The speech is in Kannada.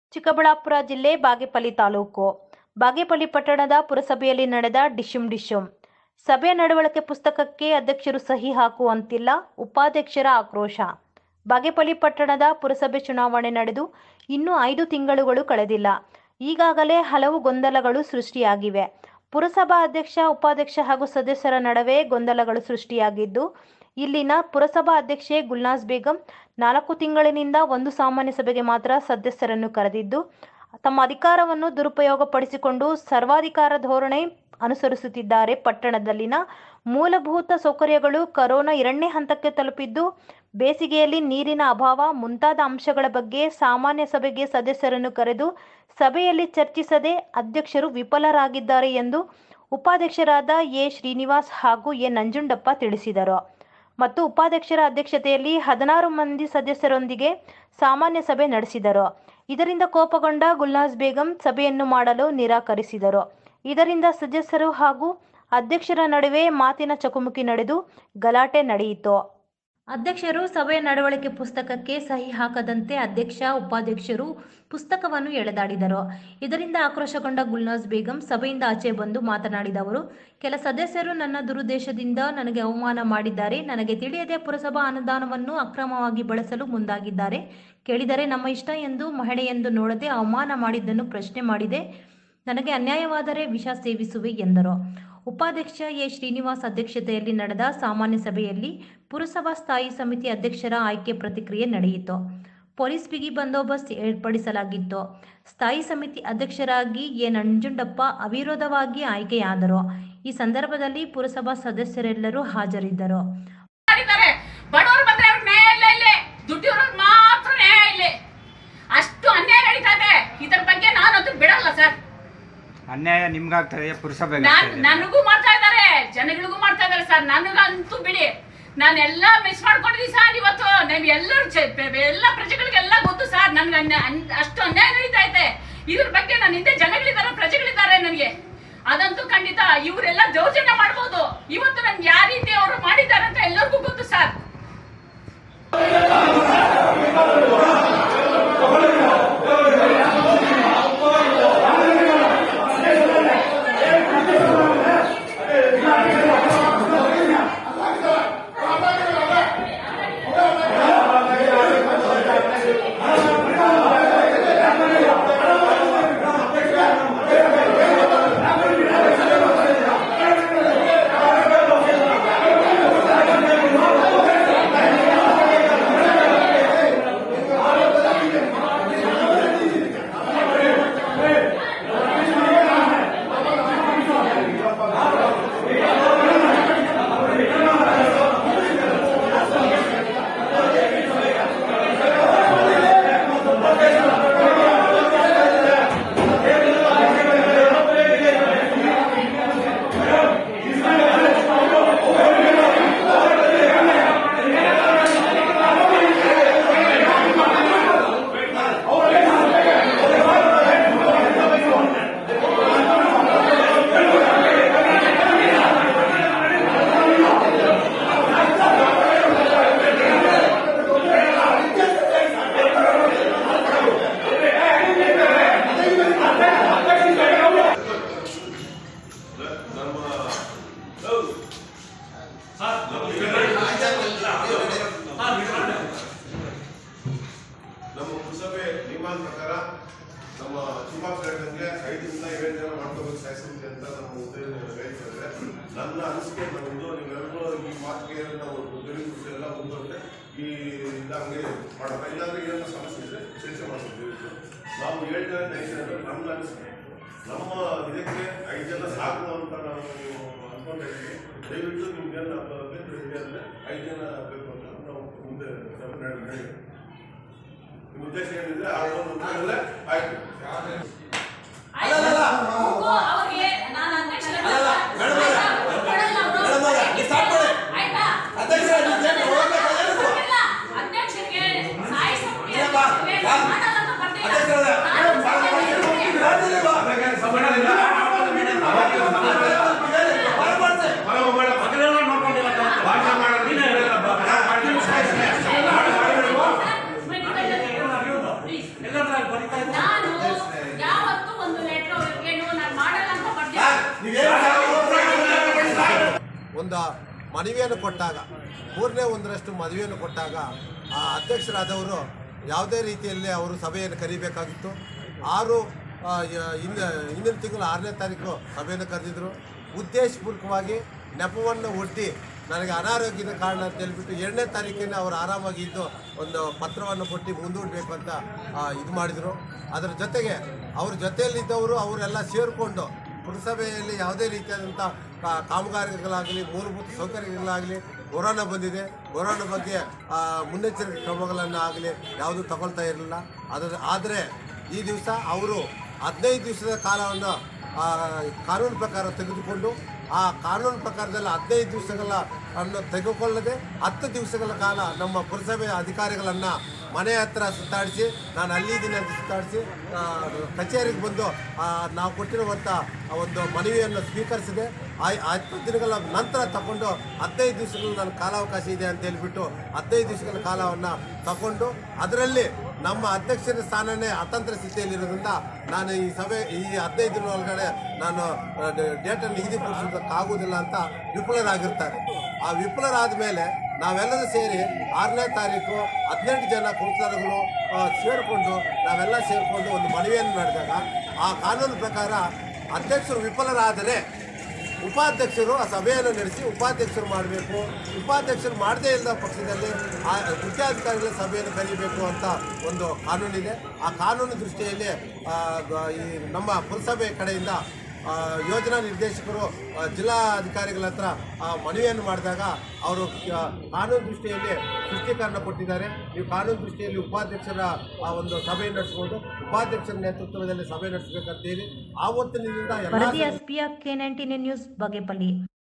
ಚಿಕ್ಕಬಳ್ಳಾಪುರ ಜಿಲ್ಲೆ ಬಾಗೇಪಲ್ಲಿ ತಾಲೂಕು ಬಾಗೇಪಲ್ಲಿ ಪಟ್ಟಣದ ಪುರಸಭೆಯಲ್ಲಿ ನಡೆದ ಡಿಶುಂ ಡಿಶುಂ ಸಭೆಯ ನಡವಳಿಕೆ ಪುಸ್ತಕಕ್ಕೆ ಅಧ್ಯಕ್ಷರು ಸಹಿ ಹಾಕುವಂತಿಲ್ಲ ಉಪಾಧ್ಯಕ್ಷರ ಆಕ್ರೋಶ ಬಾಗೇಪಲ್ಲಿ ಪಟ್ಟಣದ ಪುರಸಭೆ ಚುನಾವಣೆ ನಡೆದು ಇನ್ನೂ ಐದು ತಿಂಗಳುಗಳು ಕಳೆದಿಲ್ಲ ಈಗಾಗಲೇ ಹಲವು ಗೊಂದಲಗಳು ಸೃಷ್ಟಿಯಾಗಿವೆ ಪುರಸಭಾ ಅಧ್ಯಕ್ಷ ಉಪಾಧ್ಯಕ್ಷ ಹಾಗೂ ಸದಸ್ಯರ ನಡುವೆ ಗೊಂದಲಗಳು ಸೃಷ್ಟಿಯಾಗಿದ್ದು ಇಲ್ಲಿನ ಪುರಸಭಾ ಅಧ್ಯಕ್ಷೆ ಗುಲ್ನಾಸ್ ಬೇಗಂ ನಾಲ್ಕು ತಿಂಗಳಿನಿಂದ ಒಂದು ಸಾಮಾನ್ಯ ಸಭೆಗೆ ಮಾತ್ರ ಸದಸ್ಯರನ್ನು ಕರೆದಿದ್ದು ತಮ್ಮ ಅಧಿಕಾರವನ್ನು ದುರುಪಯೋಗಪಡಿಸಿಕೊಂಡು ಸರ್ವಾಧಿಕಾರ ಧೋರಣೆ ಅನುಸರಿಸುತ್ತಿದ್ದಾರೆ ಪಟ್ಟಣದಲ್ಲಿನ ಮೂಲಭೂತ ಸೌಕರ್ಯಗಳು ಕರೋನಾ ಎರಡನೇ ಹಂತಕ್ಕೆ ತಲುಪಿದ್ದು ಬೇಸಿಗೆಯಲ್ಲಿ ನೀರಿನ ಅಭಾವ ಮುಂತಾದ ಅಂಶಗಳ ಬಗ್ಗೆ ಸಾಮಾನ್ಯ ಸಭೆಗೆ ಸದಸ್ಯರನ್ನು ಕರೆದು ಸಭೆಯಲ್ಲಿ ಚರ್ಚಿಸದೆ ಅಧ್ಯಕ್ಷರು ವಿಫಲರಾಗಿದ್ದಾರೆ ಎಂದು ಉಪಾಧ್ಯಕ್ಷರಾದ ಎ ಶ್ರೀನಿವಾಸ್ ಹಾಗೂ ಎ ನಂಜುಂಡಪ್ಪ ತಿಳಿಸಿದರು ಮತ್ತು ಉಪಾಧ್ಯಕ್ಷರ ಅಧ್ಯಕ್ಷತೆಯಲ್ಲಿ ಹದಿನಾರು ಮಂದಿ ಸದಸ್ಯರೊಂದಿಗೆ ಸಾಮಾನ್ಯ ಸಭೆ ನಡೆಸಿದರು ಇದರಿಂದ ಕೋಪಗೊಂಡ ಗುಲ್ನಾಸ್ ಬೇಗಂ ಸಭೆಯನ್ನು ಮಾಡಲು ನಿರಾಕರಿಸಿದರು ಇದರಿಂದ ಸದಸ್ಯರು ಹಾಗೂ ಅಧ್ಯಕ್ಷರ ನಡುವೆ ಮಾತಿನ ಚಕಮಕಿ ನಡೆದು ಗಲಾಟೆ ನಡೆಯಿತು ಅಧ್ಯಕ್ಷರು ಸಭೆಯ ನಡವಳಿಕೆ ಪುಸ್ತಕಕ್ಕೆ ಸಹಿ ಹಾಕದಂತೆ ಅಧ್ಯಕ್ಷ ಉಪಾಧ್ಯಕ್ಷರು ಪುಸ್ತಕವನ್ನು ಎಳೆದಾಡಿದರು ಇದರಿಂದ ಆಕ್ರೋಶಗೊಂಡ ಗುಲ್ನಾಸ್ ಬೇಗಂ ಸಭೆಯಿಂದ ಆಚೆ ಬಂದು ಮಾತನಾಡಿದ ಅವರು ಕೆಲ ಸದಸ್ಯರು ನನ್ನ ದುರುದ್ದೇಶದಿಂದ ನನಗೆ ಅವಮಾನ ಮಾಡಿದ್ದಾರೆ ನನಗೆ ತಿಳಿಯದೆ ಪುರಸಭಾ ಅನುದಾನವನ್ನು ಅಕ್ರಮವಾಗಿ ಬಳಸಲು ಮುಂದಾಗಿದ್ದಾರೆ ಕೇಳಿದರೆ ನಮ್ಮ ಇಷ್ಟ ಎಂದು ಮಹಿಳೆಯೆಂದು ನೋಡದೆ ಅವಮಾನ ಮಾಡಿದ್ದನ್ನು ಪ್ರಶ್ನೆ ಮಾಡಿದೆ ನನಗೆ ಅನ್ಯಾಯವಾದರೆ ವಿಷ ಸೇವಿಸುವೆ ಎಂದರು ಉಪಾಧ್ಯಕ್ಷ ಎ ಶ್ರೀನಿವಾಸ್ ಅಧ್ಯಕ್ಷತೆಯಲ್ಲಿ ನಡೆದ ಸಾಮಾನ್ಯ ಸಭೆಯಲ್ಲಿ ಪುರಸಭಾ ಸ್ಥಾಯಿ ಸಮಿತಿ ಅಧ್ಯಕ್ಷರ ಆಯ್ಕೆ ಪ್ರತಿಕ್ರಿಯೆ ನಡೆಯಿತು ಪೊಲೀಸ್ ಬಿಗಿ ಬಂದೋಬಸ್ತ್ ಏರ್ಪಡಿಸಲಾಗಿತ್ತು ಸ್ಥಾಯಿ ಸಮಿತಿ ಅಧ್ಯಕ್ಷರಾಗಿ ಎ ನಂಜುಂಡಪ್ಪ ಅವಿರೋಧವಾಗಿ ಆಯ್ಕೆಯಾದರು ಈ ಸಂದರ್ಭದಲ್ಲಿ ಪುರಸಭಾ ಸದಸ್ಯರೆಲ್ಲರೂ ಹಾಜರಿದ್ದರು ಮಾಡಿದ್ದಾರೆ ಬಡವರು ಬಂದ್ರೆ ಅವ್ರಿಗೆ ನ್ಯಾಯ ಇಲ್ಲ ಇಲ್ಲಿ ದುಡ್ಡಿರೋರ್ಗೆ ಮಾತ್ರ ನ್ಯಾಯ ಇಲ್ಲಿ ಅಷ್ಟು ಅನ್ಯಾಯ ನಡೀತಾ ಇದೆ ಇದ್ರ ಬಗ್ಗೆ ನಾನಂತೂ ಬಿಡಲ್ಲ ಸರ್ ಅನ್ಯಾಯ ನಿಮ್ಗಾಗ್ತದೆ ಪುರಸಭೆಗೆ ನಾನ್ ಆಗ್ತದೆ. ನನಗೂ ಮಾಡ್ತಾ ಇದ್ದಾರೆ ಜನಗಳಿಗೂ ಮಾಡ್ತಾ ಇದ್ದಾರೆ ಸರ್ ನನಗಂತೂ ಬಿಡಿ ನಾನೆಲ್ಲ ಮಿಸ್ ಮಾಡ್ಕೊಂಡಿದ್ದೀನಿ ಸರ್ ಇವತ್ತು ನಾವ್ ಎಲ್ಲರೂ ಚೆ- ಬೆ- ಬೆ- ಎಲ್ಲ ಪ್ರಜೆಗಳಿಗೆಲ್ಲ ಗೊತ್ತು ಸರ್ ನನ್ಗೆ ಅನ್ಯ- ಅನ್- ಅಷ್ಟು ಅನ್ಯಾಯ ನಡೀತಾ ಐತೆ ಇದ್ರ ಬಗ್ಗೆ ನನ್ನ ಹಿಂದೆ ಜನಗಳಿದ್ದಾರೆ ಪ್ರಜೆಗಳಿದ್ದಾರೆ ನನಗೆ ಅದಂತೂ ಖಂಡಿತ ಇವರೆಲ್ಲ ದೌರ್ಜನ್ಯ ಮಾಡ್ಬೋದು ಇವತ್ತು ನನ್ಗೆ ಯಾವ ರೀತಿ ಅವರು ಮಾಡಿದ್ದಾರೆ ಅಂತ ಎಲ್ಲರಿಗೂ ಗೊತ್ತು ಸರ್ ನಮ್ಮ ಪುರಸಭೆ ನಿಯಮಾನ ಪ್ರಕಾರ ನಮ್ಮ ಚಿಮಾಪ್ ಹೇಳಿದಂಗೆ ಐದರಿಂದ ಏಳು ಜನ ಮಾಡ್ಕೋಬೇಕು ಸಾಯಿಸಿದ್ವಿ ಅಂತ ನಮ್ಮ ಹುದ್ದೆ ಹೇಳ್ತಾರೆ ನನ್ನ ಅನಿಸಿಕೆ ನಮ್ಮದು ನೀವೆಲ್ಲರೂ ಈ ಮಾತಿಗೆ ನಾವು ದಲಿತ ಎಲ್ಲ ಮುಂದುವರೆದ್ರೆ ಈ ಇಲ್ಲ ಹಂಗೆ ಮಾಡೋಣ ಇಲ್ಲಾಂದ್ರೆ ಏನಾದ್ರು ಸಮಸ್ಯೆ ಇದ್ರೆ ಚರ್ಚೆ ಮಾಡ್ಬೋದು ನಾವು ಏಳು ಜನ ಐದು ಜನ ನಮ್ದು ಅನಿಸಿಕೆ ನಮ್ಮ ಇದಕ್ಕೆ ಐದು ಜನ ಸಾಕು ಅಂತ ನಾವು ಅನ್ಕೊಂಡಿದ್ದೀವಿ ದಯವಿಟ್ಟು ನಿಮ್ಗೆಲ್ಲ ಬೇಕು ಅಂದ್ರೆ ಐದು ಜನ ಬೇಕು ಅಂತ ನಾವು ಮುಂದೆ ನಡೆ ನಿಮ್ಮ ಉದ್ದೇಶ ಏನಿದ್ರೆ ಆ ಒಂದು ಉದ್ದೇಶದಲ್ಲೇ ಆಯ್ತು ಆಯ್ತು. ಅವ್ರಿಗೆ ನಾನು ಅಧ್ಯಕ್ಷರನ್ನ ಕೊಡಲ್ಲ ಅವ್ರು. ಆಯ್ತಾ? ಇಲ್ಲ. ಅಧ್ಯಕ್ಷರಿಗೆ ಸಾಯಿ ಸಮಿತಿ ಅಧ್ಯಕ್ಷರಿಗೆ ಮಾಡಲ್ಲ ಅಂತ ಬರ್ದಿಲ್ಲ. ನಾನು ನಾನು ಒಂದು ಮನವಿಯನ್ನು ಕೊಟ್ಟಾಗ ಮೂರನೇ ಒಂದರಷ್ಟು ಮನವಿಯನ್ನು ಕೊಟ್ಟಾಗ ಆ ಅಧ್ಯಕ್ಷರಾದವರು ಯಾವುದೇ ರೀತಿಯಲ್ಲಿ ಅವರು ಸಭೆಯನ್ನು ಕರೀಬೇಕಾಗಿತ್ತು ಆರು ಆ, ಯ- ಹಿಂದ ಹಿಂದಿನ ತಿಂಗಳು ಆರನೇ ತಾರೀಕು ಸಭೆಯನ್ನು ಕರೆದಿದ್ರು ಉದ್ದೇಶಪೂರ್ವಕವಾಗಿ ನೆಪವನ್ನು ಒಡ್ಡಿ ನನಗೆ ಅನಾರೋಗ್ಯದ ಕಾರಣ ಅಂತ ಹೇಳ್ಬಿಟ್ಟು ಎರಡನೇ ತಾರೀಕಿನ ಅವರು ಆರಾಮಾಗಿ ಇದ್ದು ಒಂದು ಪತ್ರವನ್ನು ಕೊಟ್ಟು ಮುಂದೂಡಬೇಕು ಅಂತ ಆ, ಇದು ಮಾಡಿದರು ಅದರ ಜೊತೆಗೆ ಅವ್ರ ಜೊತೆಯಲ್ಲಿದ್ದವರು ಅವರೆಲ್ಲ ಸೇರಿಕೊಂಡು ಪುರಸಭೆಯಲ್ಲಿ ಯಾವುದೇ ರೀತಿಯಾದಂಥ ಕಾ- ಕಾಮಗಾರಿಗಳಾಗಲಿ ಮೂಲಭೂತ ಸೌಕರ್ಯಗಳಾಗಲಿ ಕೊರೋನಾ ಬಂದಿದೆ ಕೊರೋನಾ ಬಗ್ಗೆ ಆ, ಮುನ್ನೆಚ್ಚರಿಕೆ ಕ್ರಮಗಳನ್ನು ಆಗಲಿ ಯಾವುದೂ ತಗೊಳ್ತಾ ಇರಲಿಲ್ಲ ಅದರ ಆದರೆ ಈ ದಿವಸ ಅವರು ಹದಿನೈದು ದಿವಸದ ಕಾಲವನ್ನು ಆ, ಕಾನೂನು ಪ್ರಕಾರ ತೆಗೆದುಕೊಂಡು ಆ ಕಾನೂನು ಪ್ರಕಾರದಲ್ಲಿ ಹದಿನೈದು ದಿವಸಗಳ ಅನ್ನು ತೆಗೆದುಕೊಳ್ಳದೆ ಹತ್ತು ದಿವಸಗಳ ಕಾಲ ನಮ್ಮ ಪುರಸಭೆಯ ಅಧಿಕಾರಿಗಳನ್ನು ಮನೆ ಹತ್ರ ಸುತ್ತಾಡಿಸಿ ನಾನು ಅಲ್ಲಿದ್ದೀನಿ ಅಂತ ಸುತ್ತಾಡಿಸಿ ಆ, ಕಚೇರಿಗೆ ಬಂದು ಆ, ನಾವು ಕೊಟ್ಟಿರುವಂಥ ಆ ಒಂದು ಮನವಿಯನ್ನು ಸ್ವೀಕರಿಸಿದೆ ಆ ಆ ಹತ್ತು ದಿನಗಳ ನಂತರ ತಗೊಂಡು ಹದಿನೈದು ದಿವಸಗಳು ನನ್ನ ಕಾಲಾವಕಾಶ ಇದೆ ಅಂತ ಹೇಳ್ಬಿಟ್ಟು ಹದಿನೈದು ದಿವಸಗಳ ಕಾಲವನ್ನು ತಗೊಂಡು ಅದರಲ್ಲಿ ನಮ್ಮ ಅಧ್ಯಕ್ಷರ ಸ್ಥಾನನೇ ಅತಂತ್ರ ಸ್ಥಿತಿಯಲ್ಲಿರೋದ್ರಿಂದ ನಾನು ಈ ಸಭೆ ಈ ಹದಿನೈದು ದಿನ ಒಳಗಡೆ ನಾನು ಡೇಟನ್ನು ನಿಗದಿಪಡಿಸೋದಕ್ಕಾಗುವುದಿಲ್ಲ ಅಂತ ವಿಫಲರಾಗಿರ್ತಾರೆ ಆ ವಿಫಲರಾದ ಮೇಲೆ ನಾವೆಲ್ಲರೂ ಸೇರಿ ಆರನೇ ತಾರೀಕು ಹದಿನೆಂಟು ಜನ ಕೌನ್ಸಿಲರ್ಗಳು ಸೇರಿಕೊಂಡು ನಾವೆಲ್ಲ ಸೇರಿಕೊಂಡು ಒಂದು ಮನವಿಯನ್ನು ಮಾಡಿದಾಗ ಆ ಕಾನೂನು ಪ್ರಕಾರ ಅಧ್ಯಕ್ಷರು ವಿಫಲರಾದರೆ ಉಪಾಧ್ಯಕ್ಷರು ಆ ಸಭೆಯನ್ನು ನಡೆಸಿ ಉಪಾಧ್ಯಕ್ಷರು ಮಾಡಬೇಕು ಉಪಾಧ್ಯಕ್ಷರು ಮಾಡದೇ ಇಲ್ಲದ ಪಕ್ಷದಲ್ಲಿ ಆ ಮುಖ್ಯಾಧಿಕಾರಿಗಳ ಸಭೆಯನ್ನು ಕರೀಬೇಕು ಅಂತ ಒಂದು ಕಾನೂನಿದೆ ಆ ಕಾನೂನು ದೃಷ್ಟಿಯಲ್ಲಿ ಆ, ಗ- ಈ ನಮ್ಮ ಪುರಸಭೆ ಕಡೆಯಿಂದ ಆ, ಯೋಜನಾ ನಿರ್ದೇಶಕರು ಆ, ಜಿಲ್ಲಾಧಿಕಾರಿಗಳ ಹತ್ರ ಆ ಮನವಿಯನ್ನು ಮಾಡಿದಾಗ ಅವರು ಆ, ಕಾನೂನು ದೃಷ್ಟಿಯಲ್ಲಿ ಸ್ಪಷ್ಟೀಕರಣ ಕೊಟ್ಟಿದ್ದಾರೆ ನೀವು ಕಾನೂನು ದೃಷ್ಟಿಯಲ್ಲಿ ಉಪಾಧ್ಯಕ್ಷರ ಆ ಒಂದು ಸಭೆ ನಡೆಸ್ಬೋದು ಉಪಾಧ್ಯಕ್ಷರ ನೇತೃತ್ವದಲ್ಲಿ ಸಭೆ ನಡೆಸಬೇಕಂತ ಹೇಳಿ ಆವತ್ತಿನಿಂದ ಎಲ್ಲ ವರದಿ ಎಸ್ಪಿಯ ಕೆ ನೈಂಟಿ ನ್ಯೂಸ್ ಬಾಗೇಪಲ್ಲಿ